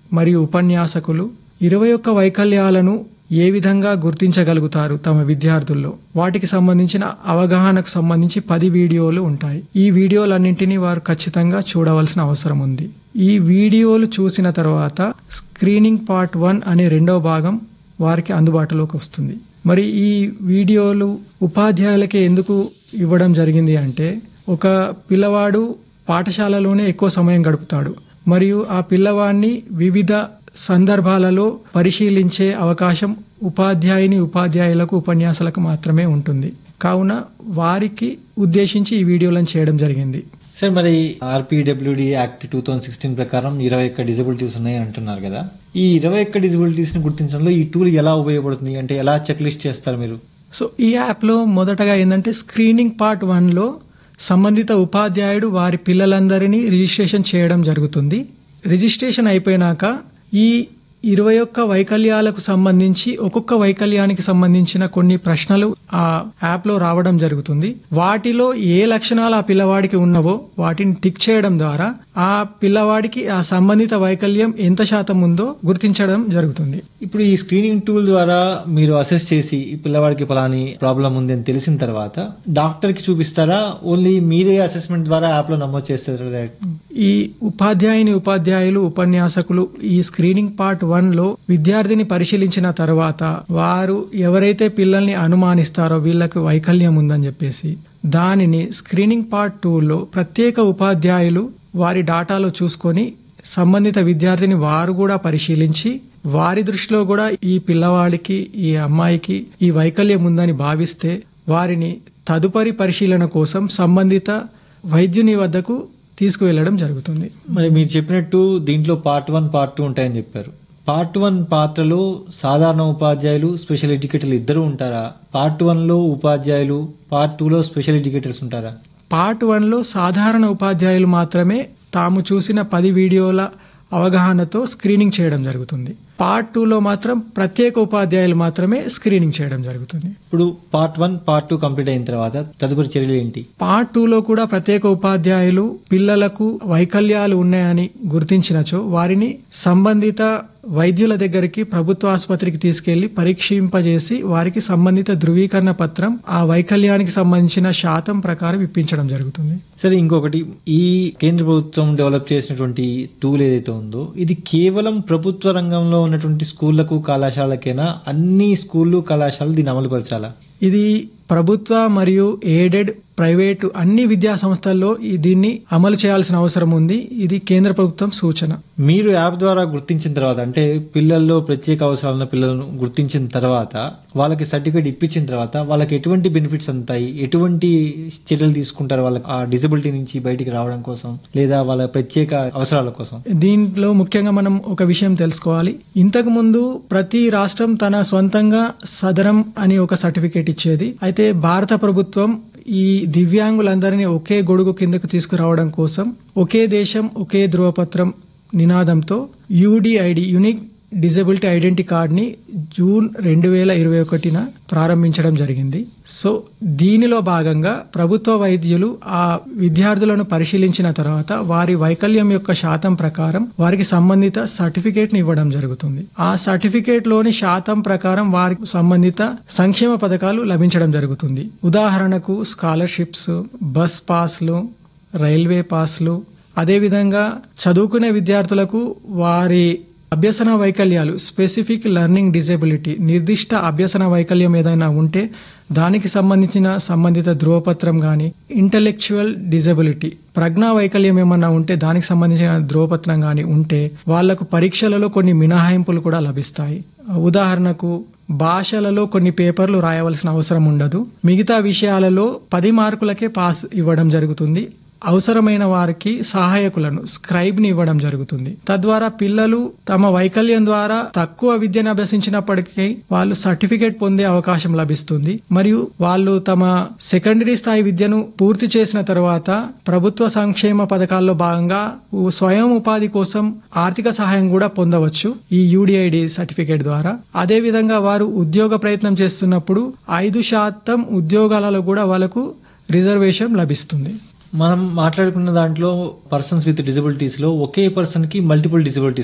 మరియు ఉపన్యాసకులు ఇరవై ఒక్క వైకల్యాలను ఏ విధంగా గుర్తించగలుగుతారు తమ విద్యార్థుల్లో వాటికి సంబంధించిన అవగాహనకు సంబంధించి పది వీడియోలు ఉంటాయి ఈ వీడియోలన్నింటినీ వారు ఖచ్చితంగా చూడవలసిన అవసరం ఉంది ఈ వీడియోలు చూసిన తర్వాత స్క్రీనింగ్ పార్ట్ వన్ అనే రెండో భాగం వారికి అందుబాటులోకి వస్తుంది మరి ఈ వీడియోలు ఉపాధ్యాయులకే ఎందుకు ఇవ్వడం జరిగింది అంటే ఒక పిల్లవాడు పాఠశాలలోనే ఎక్కువ సమయం గడుపుతాడు మరియు ఆ పిల్లవాడిని వివిధ సందర్భాలలో పరిశీలించే అవకాశం ఉపాధ్యాయుని ఉపాధ్యాయులకు ఉపన్యాసాలకు మాత్రమే ఉంటుంది కావున వారికి ఉద్దేశించి ఈ వీడియోలను చేయడం జరిగింది సార్ మరి RPWD act two thousand sixteen ప్రకారం ఇరవై ఒక్క డిజబిలిటీస్ ఉన్నాయి అంటున్నారు కదా ఈ ఇరవై ఒక్క డిజబిలిటీస్ ని గుర్తించడంలో ఈ టూల్ ఎలా ఉపయోగపడుతుంది అంటే ఎలా చెక్ లిస్ట్ చేస్తారు మీరు సో ఈ యాప్లో మొదటగా ఏంటంటే స్క్రీనింగ్ పార్ట్ వన్లో సంబంధిత ఉపాధ్యాయుడు వారి పిల్లలందరినీ రిజిస్ట్రేషన్ చేయడం జరుగుతుంది రిజిస్ట్రేషన్ అయిపోయినాక ఈ ఇరవై ఒక్క వైకల్యాలకు సంబంధించి ఒక్కొక్క వైకల్యానికి సంబంధించిన కొన్ని ప్రశ్నలు ఆ యాప్లో రావడం జరుగుతుంది వాటిలో ఏ లక్షణాలు ఆ పిల్లవాడికి ఉన్నవో వాటిని టిక్ చేయడం ద్వారా ఆ పిల్లవాడికి ఆ సంబంధిత వైకల్యం ఎంత శాతం ఉందో గుర్తించడం జరుగుతుంది ఇప్పుడు ఈ స్క్రీనింగ్ టూల్ ద్వారా మీరు అసెస్ చేసి ఈ పిల్లవాడికి పలాని ప్రాబ్లం ఉంది అని తెలిసిన తర్వాత డాక్టర్ కి చూపిస్తారా ఓన్లీ మీరే అసెస్మెంట్ ద్వారా యాప్ లో నమోదు చేస్తారా ఈ ఉపాధ్యాయుని ఉపాధ్యాయులు ఉపన్యాసకులు ఈ స్క్రీనింగ్ పార్ట్ వన్ లో విద్యార్థిని పరిశీలించిన తర్వాత వారు ఎవరైతే పిల్లల్ని అనుమానిస్తారో వీళ్ళకు వైకల్యం ఉందని చెప్పేసి దానిని స్క్రీనింగ్ పార్ట్ టూలో ప్రత్యేక ఉపాధ్యాయులు వారి డాటాలో చూసుకొని సంబంధిత విద్యార్థిని వారు కూడా పరిశీలించి వారి దృష్టిలో కూడా ఈ పిల్లవాడికి ఈ అమ్మాయికి ఈ వైకల్యం ఉందని భావిస్తే వారిని తదుపరి పరిశీలన కోసం సంబంధిత వైద్యుని వద్దకు తీసుకువెళ్లడం జరుగుతుంది మరి మీరు చెప్పినట్టు దీంట్లో పార్ట్ వన్ పార్ట్ టూ ఉంటాయని చెప్పారు పార్ట్ వన్ పాత్రలో సాధారణ ఉపాధ్యాయులు స్పెషల్ ఎడ్యుకేటర్లు ఇద్దరు ఉంటారా పార్ట్ వన్ లో ఉపాధ్యాయులు పార్ట్ టూ లో స్పెషల్ ఎడ్యుకేటర్స్ ఉంటారా పార్ట్ వన్లో సాధారణ ఉపాధ్యాయులు మాత్రమే తాము చూసిన పది వీడియోల అవగాహనతో స్క్రీనింగ్ చేయడం జరుగుతుంది పార్ట్ టూలో మాత్రం ప్రత్యేక ఉపాధ్యాయులు మాత్రమే స్క్రీనింగ్ చేయడం జరుగుతుంది ఇప్పుడు part one part two complete అయిన తర్వాత తదుపరి చర్యలు ఏంటి పార్ట్ టూలో కూడా ప్రత్యేక ఉపాధ్యాయులు పిల్లలకు వైకల్యాలు ఉన్నాయని గుర్తించినచో వారిని సంబంధిత వైద్యుల దగ్గరికి ప్రభుత్వ ఆసుపత్రికి తీసుకెళ్లి పరీక్షింపజేసి వారికి సంబంధిత ధృవీకరణ పత్రం ఆ వైకల్యానికి సంబంధించిన శాతం ప్రకారం ఇప్పించడం జరుగుతుంది సరే ఇంకొకటి ఈ కేంద్ర ప్రభుత్వం డెవలప్ చేసినటువంటి టూల్ ఏదైతే ఉందో ఇది కేవలం ప్రభుత్వ రంగంలో ఉన్నటువంటి స్కూళ్లకు కళాశాలకైనా అన్ని స్కూళ్ళు కళాశాలలు దీన్ని అమలుపరచాలా ఇది ప్రభుత్వ మరియు ఎయిడెడ్ ప్రైవేటు అన్ని విద్యా సంస్థల్లో ఈ దీన్ని అమలు చేయాల్సిన అవసరం ఉంది ఇది కేంద్ర ప్రభుత్వం సూచన మీరు యాప్ ద్వారా గుర్తించిన తర్వాత అంటే పిల్లల్లో ప్రత్యేక అవసరాలున్న పిల్లలను గుర్తించిన తర్వాత వాళ్ళకి సర్టిఫికేట్ ఇప్పించిన తర్వాత వాళ్ళకి ఎటువంటి బెనిఫిట్స్ అందుతాయి ఎటువంటి చర్యలు తీసుకుంటారు వాళ్ళకి ఆ డిసబిలిటీ నుంచి బయటికి రావడం కోసం లేదా వాళ్ళ ప్రత్యేక అవసరాల కోసం దీంట్లో ముఖ్యంగా మనం ఒక విషయం తెలుసుకోవాలి ఇంతకు ముందు ప్రతి రాష్ట్రం తన సొంతంగా సదరం అని ఒక సర్టిఫికేట్ ఇచ్చేది అయితే భారత ప్రభుత్వం ఈ దివ్యాంగులందరినీ ఒకే గొడుగు కిందకు తీసుకురావడం కోసం ఒకే దేశం ఒకే ధృవపత్రం నినాదంతో యూడిఐడి యునిక్ డిజబిలిటీ ఐడెంటిటీ కార్డ్ని జూన్ రెండు వేల ఇరవై ఒకటిన ప్రారంభించడం జరిగింది సో దీనిలో భాగంగా ప్రభుత్వ వైద్యులు ఆ విద్యార్థులను పరిశీలించిన తర్వాత వారి వైకల్యం యొక్క శాతం ప్రకారం వారికి సంబంధిత సర్టిఫికేట్ ని ఇవ్వడం జరుగుతుంది ఆ సర్టిఫికేట్ లోని శాతం ప్రకారం వారికి సంబంధిత సంక్షేమ పథకాలు లభించడం జరుగుతుంది ఉదాహరణకు స్కాలర్షిప్స్ బస్ పాస్లు రైల్వే పాస్లు అదేవిధంగా చదువుకునే విద్యార్థులకు వారి అభ్యసన వైకల్యాలు స్పెసిఫిక్ లెర్నింగ్ డిజబిలిటీ నిర్దిష్ట అభ్యసన వైకల్యం ఏదైనా ఉంటే దానికి సంబంధించిన సంబంధిత ధృవపత్రం కానీ ఇంటలెక్చువల్ డిజబిలిటీ ప్రజ్ఞా వైకల్యం ఏమన్నా ఉంటే దానికి సంబంధించిన ధృవపత్రం కానీ ఉంటే వాళ్లకు పరీక్షలలో కొన్ని మినహాయింపులు కూడా లభిస్తాయి ఉదాహరణకు భాషలలో కొన్ని పేపర్లు రాయవలసిన అవసరం ఉండదు మిగతా విషయాలలో పది మార్కులకే పాస్ ఇవ్వడం జరుగుతుంది అవసరమైన వారికి సహాయకులను స్క్రైబ్ ని ఇవ్వడం జరుగుతుంది తద్వారా పిల్లలు తమ వైకల్యం ద్వారా తక్కువ విద్యను అభ్యసించినప్పటికీ వాళ్ళు సర్టిఫికేట్ పొందే అవకాశం లభిస్తుంది మరియు వాళ్ళు తమ సెకండరీ స్థాయి విద్యను పూర్తి చేసిన తర్వాత ప్రభుత్వ సంక్షేమ పథకాల్లో భాగంగా స్వయం ఉపాధి కోసం ఆర్థిక సహాయం కూడా పొందవచ్చు ఈ యూడిఐడి సర్టిఫికేట్ ద్వారా అదే విధంగా వారు ఉద్యోగ ప్రయత్నం చేస్తున్నప్పుడు ఐదు శాతం ఉద్యోగాలలో కూడా వాళ్ళకు రిజర్వేషన్ లభిస్తుంది మనం మాట్లాడుకున్న దాంట్లో పర్సన్స్ విత్ డిజబిలిటీస్ లో ఒకే పర్సన్ కి మల్టిపుల్ డిజబిలిటీస్